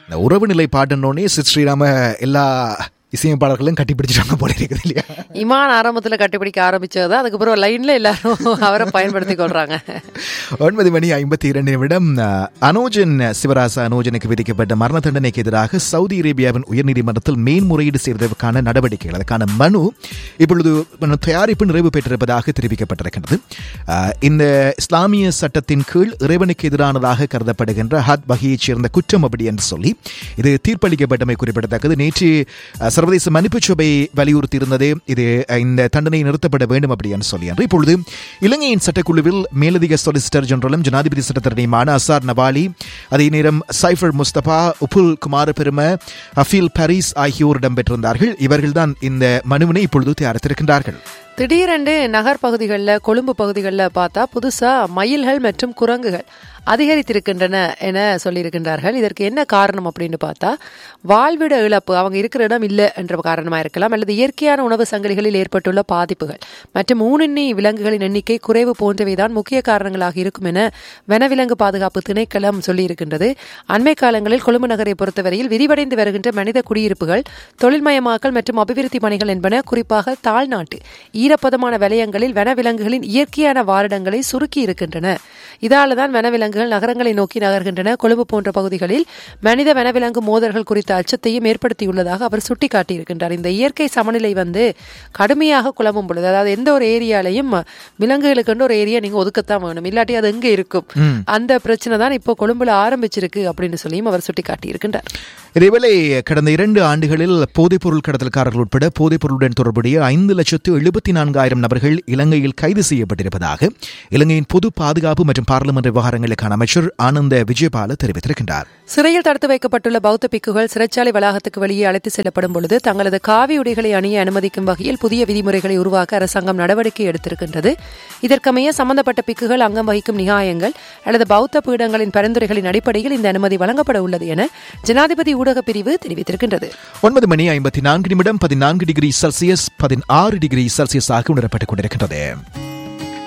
இந்த உறவு நிலை பாடனோடனே சித் ஸ்ரீராம எல்லா இசையமைப்பாளர்களும் கட்டி பிடிச்சிட்டாங்க போல இருக்குது இல்லையா இமான் ஆரம்பத்துல கட்டிப்பிடிக்க ஆரம்பிச்சது அதுக்கப்புறம் லைன்ல எல்லாரும் அவரை பயன்படுத்தி கொள்றாங்க ஒன்பது மணி ஐம்பத்தி இரண்டு நிமிடம் அஹ், அனோஜன் சிவராச அனோஜனுக்கு விதிக்கப்பட்ட மரண தண்டனைக்கு எதிராக சவுதி அரேபியாவின் உயர்நீதிமன்றத்தில் மேன்முறையீடு செய்வதற்கான நடவடிக்கைகள் அதற்கான மனு இப்பொழுது தயாரிப்பு நிறைவு பெற்றிருப்பதாக தெரிவிக்கப்பட்டிருக்கின்றது அஹ், இந்த இஸ்லாமிய சட்டத்தின் கீழ் இறைவனுக்கு எதிரானதாக கருதப்படுகின்ற ஹத் வகையைச் சேர்ந்த குற்றம் அப்படி என்று சொல்லி இது தீர்ப்பளிக்கப்பட்டமை குறிப்பிடத்தக்கது நேற்று அஹ், சர்வதேச மன்னிப்பு சபை வலியுறுத்தி இருந்தது இது அஹ், இந்த தண்டனை நிறுத்தப்பட வேண்டும் அப்படி என்று சொல்லி என்று இப்பொழுது இலங்கையின் சட்டக்குழுவில் மேலதிக சொலிசிட்டர் ஜெனரலும் ஜனாதிபதி சட்டத்தரணியுமான அசார் நவாலி அதே நேரம் சைஃபர் முஸ்தபா உப்புல் குமார பெரும அஃபீல் பாரிஸ் ஆகியோர் இடம்பெற்றிருந்தார்கள் இவர்கள்தான் இந்த மனுவினை இப்பொழுது தயாரித்திருக்கின்றார்கள் திடீரென்று நகர் பகுதிகளில் கொழும்பு பகுதிகளில் பார்த்தா புதுசா மயில்கள் மற்றும் குரங்குகள் அதிகரித்திருக்கின்றன என சொல்லியிருக்கின்றார்கள் இதற்கு என்ன காரணம் அப்படின்னு பார்த்தா வாழ்விட இழப்பு அவங்க இருக்கிற இடம் இல்லை என்ற காரணமாக இருக்கலாம் அல்லது இயற்கையான உணவு சங்கிலிகளில் ஏற்பட்டுள்ள பாதிப்புகள் மற்றும் ஊனெண்ணி விலங்குகளின் எண்ணிக்கை குறைவு போன்றவைதான் முக்கிய காரணங்களாக இருக்கும் என வனவிலங்கு பாதுகாப்பு திணைக்களம் சொல்லியிருக்கின்றது அண்மை காலங்களில் கொழும்பு நகரை பொறுத்தவரையில் விரிவடைந்து வருகின்ற மனித குடியிருப்புகள் தொழில்மயமாக்கல் மற்றும் அபிவிருத்தி பணிகள் என்பன குறிப்பாக தாழ்நாட்டு ஈரப்பதமான வலயங்களில் வனவிலங்குகளின் இயற்கையான வாரிடங்களை சுருக்கி இருக்கின்றன இதால தான் வனவிலங்குகள் நகரங்களை நோக்கி நகர்கின்றன கொழும்பு போன்ற பகுதிகளில் மனித வனவிலங்கு மோதல்கள் குறித்த அச்சத்தையும் ஏற்படுத்தியுள்ளதாக அவர் சுட்டிக்காட்டியிருக்கின்றார் இந்த இயற்கை சமநிலை வந்து கடுமையாக குழம்பும் பொழுது அதாவது எந்த ஒரு ஏரியாலையும் விலங்குகளுக்கு ஒரு ஏரியா நீங்க ஒதுக்கத்தான் வேணும் இல்லாட்டி அது எங்க இருக்கும் அந்த பிரச்சனை தான் இப்போ கொழும்புல ஆரம்பிச்சிருக்கு அப்படின்னு சொல்லியும் அவர் சுட்டிக்காட்டியிருக்கின்றார் இதேவேளை கடந்த இரண்டு ஆண்டுகளில் போதைப்பொருள் கடத்தல்காரர்கள் உட்பட போதைப்பொருளுடன் தொடர்புடைய ஐந்து லட்சத்து எழுபத்தி நான்காயிரம் நபர்கள் இலங்கையில் கைது செய்யப்பட்டிருப்பதாக இலங்கையின் பொது பாதுகாப்பு மற்றும் பாராளுமன்ற விவகாரங்களுக்கான அமைச்சர் ஆனந்த விஜயபால தெரிவித்திருக்கின்றார் சிறையில் தடுத்து வைக்கப்பட்டுள்ள பௌத்த பிக்குகள் சிறைச்சாலை வளாகத்துக்கு வெளியே அழைத்து செல்லப்படும் பொழுது தங்களது காவி உடைகளை அணிய அனுமதிக்கும் வகையில் புதிய விதிமுறைகளை உருவாக்க அரசாங்கம் நடவடிக்கை எடுத்திருக்கின்றது இதற்கமைய சம்பந்தப்பட்ட பிக்குகள் அங்கம் வகிக்கும் நியாயங்கள் அல்லது பௌத்த பீடங்களின் பரிந்துரைகளின் அடிப்படையில் இந்த அனுமதி வழங்கப்பட உள்ளது என ஜனாதிபதி ஊடக பிரிவு தெரிவித்திருக்கின்றது ஒன்பது மணி ஐம்பத்தி நான்கு நிமிடம் பதினான்கு டிகிரி செல்சியஸ் பதினாறு டிகிரி செல்சியஸாக உணரப்பட்டுக் கொண்டிருக்கின்றது